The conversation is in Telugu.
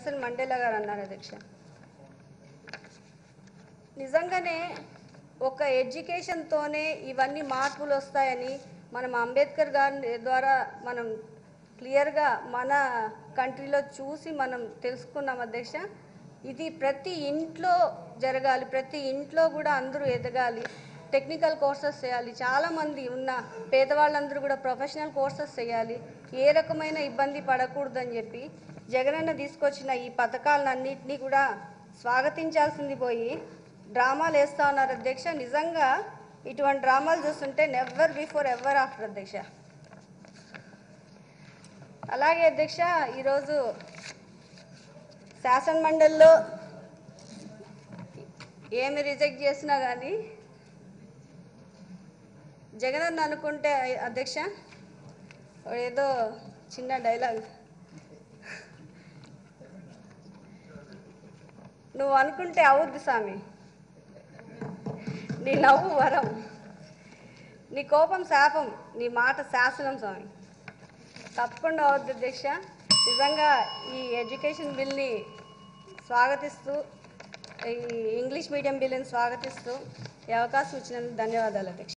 నెల్సన్ మండేలా గారు అన్నారు అధ్యక్ష నిజంగానే ఒక ఎడ్యుకేషన్తోనే ఇవన్నీ మార్పులు వస్తాయని మనం అంబేద్కర్ గారి ద్వారా మనం క్లియర్గా మన కంట్రీలో చూసి మనం తెలుసుకున్నాం అధ్యక్ష ఇది ప్రతి ఇంట్లో జరగాలి ప్రతి ఇంట్లో కూడా అందరూ ఎదగాలి టెక్నికల్ కోర్సెస్ చేయాలి చాలామంది ఉన్న పేదవాళ్ళందరూ కూడా ప్రొఫెషనల్ కోర్సెస్ చేయాలి ఏ రకమైన ఇబ్బంది పడకూడదని చెప్పి జగనన్న తీసుకొచ్చిన ఈ పథకాలన్నింటినీ కూడా స్వాగతించాల్సింది పోయి డ్రామాలు వేస్తా ఉన్నారు అధ్యక్ష నిజంగా ఇటువంటి డ్రామాలు చూస్తుంటే నెవర్ బిఫోర్ ఎవర్ ఆఫ్టర్ అధ్యక్ష అలాగే అధ్యక్ష ఈరోజు శాసన మండలిలో ఏమి రిజెక్ట్ చేసినా కానీ జగనన్న అనుకుంటే అధ్యక్ష ఏదో చిన్న డైలాగ్ నువ్వు అనుకుంటే అవుద్ది స్వామి నీ నవ్వు వరం నీ కోపం శాపం నీ మాట శాసనం స్వామి తప్పకుండా అవుద్ది అధ్యక్ష నిజంగా ఈ ఎడ్యుకేషన్ బిల్ని స్వాగతిస్తూ ఈ ఇంగ్లీష్ మీడియం బిల్లుని స్వాగతిస్తూ ఈ అవకాశం ఇచ్చినందుకు ధన్యవాదాలు అధ్యక్ష